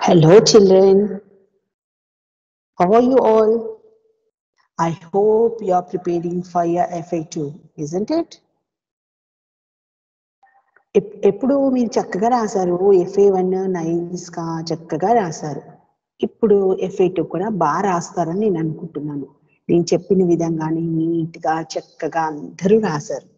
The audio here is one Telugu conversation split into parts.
Hello, children. How are you all? I hope you are preparing for your FA2, isn't it? ఎప్- ఎప్పుడు మీరు చక్కగా రాశారు ఎఫ్ఏ వన్ నైన్స్ గా చక్కగా రాశారు ఇప్పుడు ఎఫ్ఏ టూ కూడా బాగా రాస్తారని నేను అనుకుంటున్నాను నేను చెప్పిన విధంగానే నీట్ గా చక్కగా అందరూ రాశారు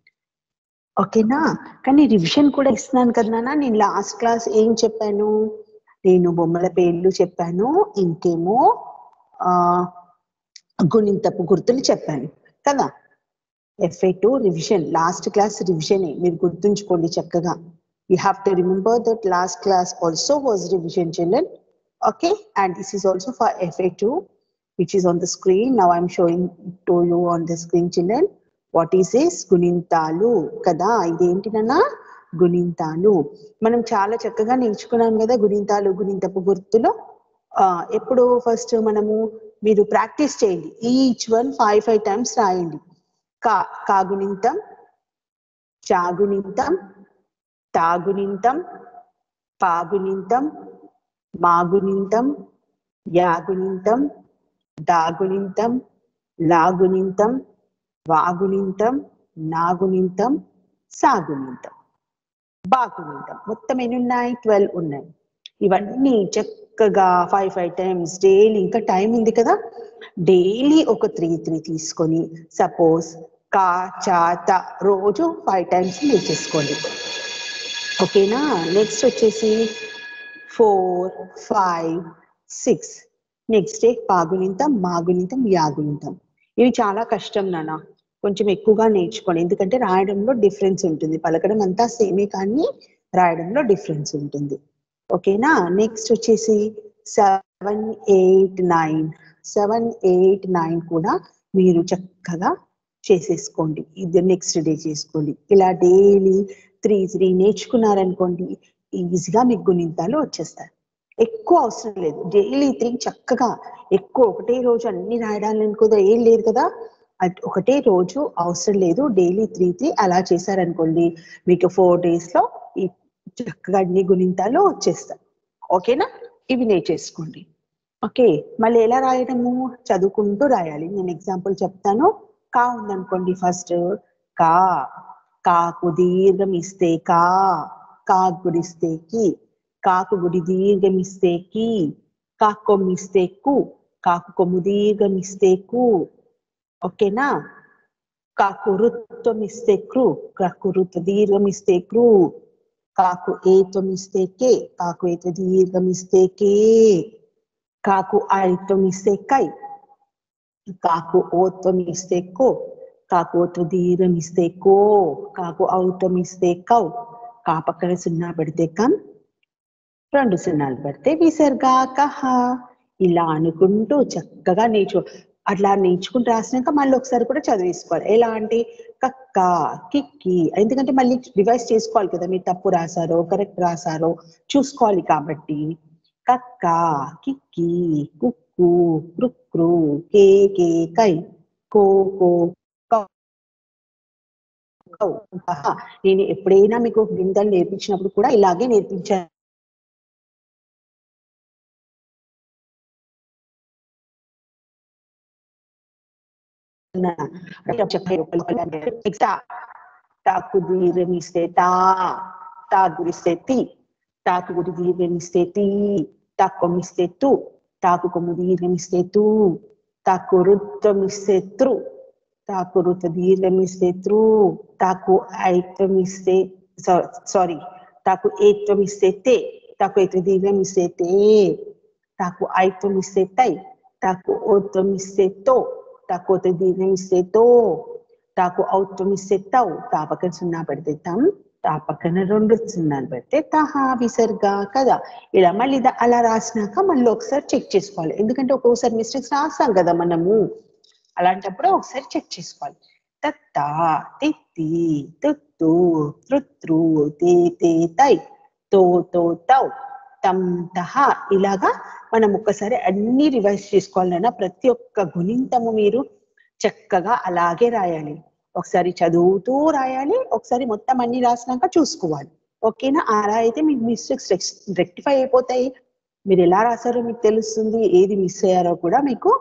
ఓకేనా కానీ రివిజన్ కూడా ఇస్తున్నాను కదా నాన్న నేను లాస్ట్ క్లాస్ ఏం చెప్పాను నేను బొమ్మల పేర్లు చెప్పాను ఇంకేమో ఆ గుణింతపు గుర్తులు చెప్పాను కదా FA two revision last class revision మీరు గుర్తుంచుకోండి చక్కగా you have to remember that last class also was revision children okay and this is also for FA two which is on the screen now I'm showing to you on the screen children what is is గుణింతాలు కదా ఇదేంటినన్నా గుణింతాలు మనం చాలా చక్కగా నేర్చుకున్నాం కదా గుణింతాలు గుణింతపు గుర్తులు ఆ, ఎప్పుడు ఫస్ట్ మనము మీరు ప్రాక్టీస్ చేయండి each one five five times రాయండి కా కాగుణింతం చాగుణింతం తాగుణింతం పాగుణింతం మాగుణింతం యాగుణింతం డాగుణింతం లాగుణింతం వాగుణింతం నాగుణింతం సాగుణింతం బాగుణింతం మొత్తం ఎన్ని ఉన్నాయి ట్వెల్వ్ ఉన్నాయి ఇవన్నీ చక్కగా ఫైవ్ ఫైవ్ టైమ్స్ డైలీ ఇంకా టైం ఉంది కదా డైలీ ఒక త్రీ త్రీ తీసుకొని సపోజ్ కా చా త రోజు ఫైవ్ టైమ్స్ నేర్చేసుకోండి ఓకేనా నెక్స్ట్ వచ్చేసి four five six next day పాగునింతం మాగునింతం యాగునింతం ఇవి చాలా కష్టం నాన్న కొంచెం ఎక్కువగా నేర్చుకోండి ఎందుకంటే రాయడంలో డిఫరెన్స్ ఉంటుంది పలకడం అంతా సేమే కానీ రాయడంలో డిఫరెన్స్ ఉంటుంది ఓకేనా నెక్స్ట్ వచ్చేసి seven eight nine seven eight nine కూడా మీరు చక్కగా చేసేసుకోండి ఇది నెక్స్ట్ డే చేసుకోండి ఇలా డైలీ త్రీ త్రీ నేర్చుకున్నారనుకోండి ఈజీగా మీకు గుణింతాలు వచ్చేస్తాయి ఎక్కువ అవసరం లేదు డైలీ త్రీ చక్కగా ఎక్కువ ఒకటే రోజు అన్ని రాయడాలని కూడా ఏం లేదు కదా అట్- ఒకటే రోజు అవసరం లేదు డైలీ త్రీ త్రీ అలా చేశారనుకోండి మీకు ఫోర్ డేస్ లో ఈ చక్కగా అన్ని గుణింతాలు వచ్చేస్తాయి ఓకేనా ఇవి నేర్చేసుకోండి ఓకే మళ్ళీ ఎలా రాయడము చదువుకుంటూ రాయాలి నేను ఎగ్జాంపుల్ చెప్తాను కా ఉందనుకోండి ఫస్ట్ కా కాకు దీర్ఘం ఇస్తే కా కా గుడిస్తే కి కాకు గుడి దీర్ఘం ఇస్తే కి కాకు కొమ్ము ఇస్తే కు కాకు కొమ్ము దీర్ఘం ఇస్తే కు ఓకేనా కాకు రుత్వం ఇస్తే క్రు కాకు రుత్ దీర్ఘం ఇస్తే క్రు కాకు ఏత్వం ఇస్తే కే కాకు ఏత్వ దీర్ఘం ఇస్తే కే కాకు ఐత్వం ఇస్తే కై కాకు ఓత్వం ఇస్తే కో కాకు ఓత్వ దీర్ఘం ఇస్తే కో కాకు ఔత్వం ఇస్తే కౌ కా పక్కన సున్నా పెడితే కం రెండు సున్నాలు పెడితే విసర్గా కహ ఇలా అనుకుంటూ చక్కగా నేర్చు అట్లా నేర్చుకుంటూ రాసినాక మళ్ళీ ఒకసారి కూడా చదివేసుకోవాలి ఎలా అంటే కక్క కిక్కి ఎందుకంటే మళ్ళీ రివైజ్ చేసుకోవాలి కదా మీరు తప్పు రాసారో కరెక్ట్ రాసారో చూసుకోవాలి కాబట్టి కక్క కిక్కి కుక్కు క్రుక్రు కే కే కై కో కో కౌ కౌ కహ. నేను ఎప్పుడైనా మీకు గిందలు నేర్పించినప్పుడు కూడా ఇలాగే నేర్పించాను తాకు దీర్ఘమిస్తే తా తా గురిస్తే తి తాకు గుడి దీర్ఘమిస్తే తి తాకు కొమ్మిస్తే తు తాకు కొమ్ము దీర్ఘమిస్తే తు తాకు రుత్వమిస్తే త్రు తాకు రుత దీర్ఘమిస్తే త్రు తాకు ఐత్వమిస్తే సారీ తాకు ఏత్వమిస్తే తే తాకు ఏత్వ దీర్ఘమిస్తే తే తాకు ఐత్వమిస్తే తై తాకు ఓత్వమిస్తే తో తాకు ఓత దీర్ఘమిస్తే తో తాకు ఔత్వమిస్తే తౌ తా పక్కన సున్నా పెడితే తం తా పక్కన రెండు సున్నాలు పెడితే తహా విసర్గా కదా ఇలా మళ్ళీ దా- అలా రాసినాక మళ్ళీ ఒకసారి చెక్ చేసుకోవాలి ఎందుకంటే ఒక్కొక్కసారి మిస్టేక్స్ రాస్తాం కదా మనము అలాంటప్పుడు ఒకసారి చెక్ చేసుకోవాలి తత్త తిత్తి తుత్తు త్రుత్రు తే తే తై తో తో తౌ తం తహ ఇలాగా మనం ఒక్కసారి అన్ని రివైజ్ చేసుకోవాలన్నా ప్రతి ఒక్క గుణింతము మీరు చక్కగా అలాగే రాయాలి ఒకసారి చదువుతూ రాయాలి ఒకసారి మొత్తం అన్ని రాసినాక చూసుకోవాలి ఓకేనా అలా అయితే మీకు మిస్టేక్స్ రెక్టిఫై అయిపోతాయి మీరు ఎలా రాశారో మీకు తెలుస్తుంది ఏది మిస్ అయ్యారో కూడా మీకు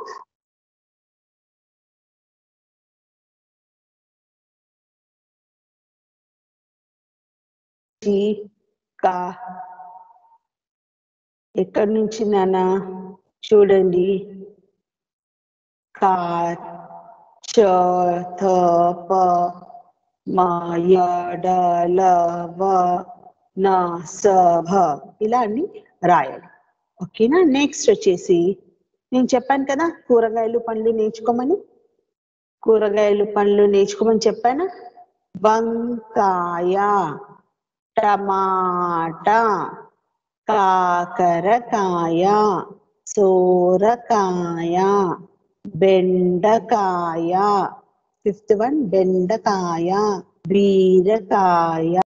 కా ఎక్కడి నుంచి నాన్న చూడండి కా చ థ ప మా య డ ల వ నా స భ ఇలా అన్ని రాయాలి ఓకేనా నెక్స్ట్ వచ్చేసి నేను చెప్పాను కదా కూరగాయలు పండ్లు నేర్చుకోమని కూరగాయలు పండ్లు నేర్చుకోమని చెప్పాను వంకాయ టమాటా కాకరకాయ సోరకాయ బెండకాయ ఫిఫ్త్ వన్ బెండకాయ బీరకాయ